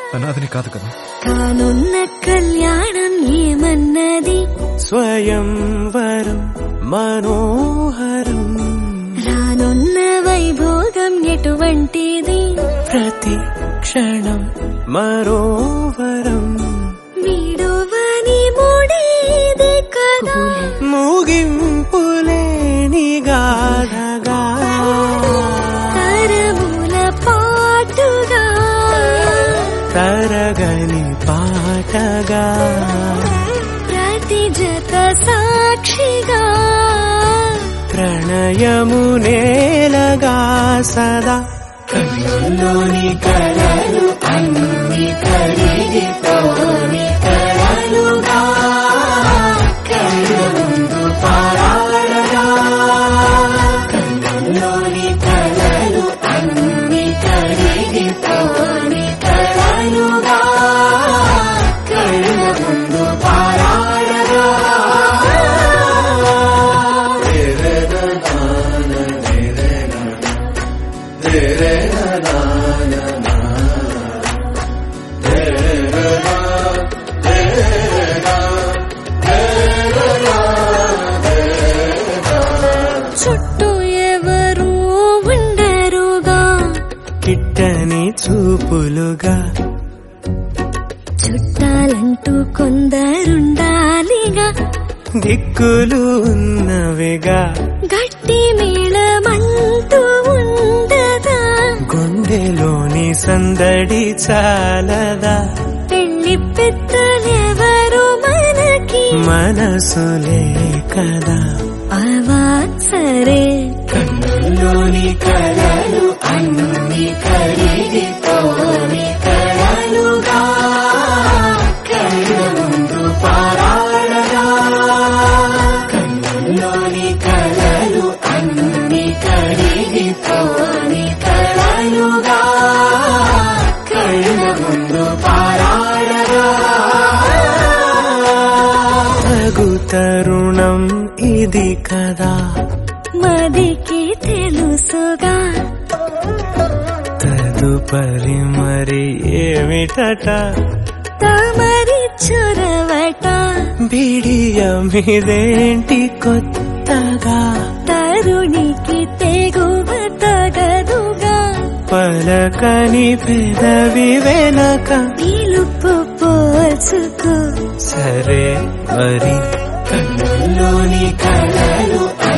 అనాథని కాదు కదా కానున్న కళ్యాణం ఏమన్నది స్వయంవరం మనోహరం రానున్న వైభోగం ఎటువంటిది ప్రతి క్షణం మరోవరం వీడువని మూడేది కదా ముగింపులేని గాఢగా తరముల పాటుగా తరగని పాటగా ప్రతి జత సాక్షిగా ప్రణయము నేలగా సదా కన్నుల్లోని కలలు అన్ని కరిగిపోని కలలుగా కళ్ళ ముందు పారాడగా కన్నుల్లోని కలలు అన్ని కరిగిపోని కలలుగా కళ్ళ ముందు పారాడగా చుట్టూ ఎవరు ఉండరుగా కిట్టని చూపులుగా చుట్టాలంటూ కొందరుండాలిగా దిక్కులు ఉన్నవిగా గట్టి మేళమంటూ ఉండదా గుండెలోని సందడి చాలదా పెళ్లి పెద్దలెవరు మనకి మనసులే కదా అవా సరే కన్నుల్లోని కలలు అన్ని కరిగిపోని కలలుగా కళ్ళ ముందు పారాడగా కన్నుల్లోని కలలు అన్ని కరిగిపోని కలలుగా కళ్ళ ముందు పారాడగా తగు తరుణం ఇది కదా మదికి తెలుసుగా తదుపరి మరి ఏమిటట తమరి చొరవట బిడియమిదేంటి కొత్తగా తరుణికి తెగువ తగదుగా పలకని పెదవి వెనక పిలుపు పోల్చుకో సరే మరి కన్నుల్లోని కలలు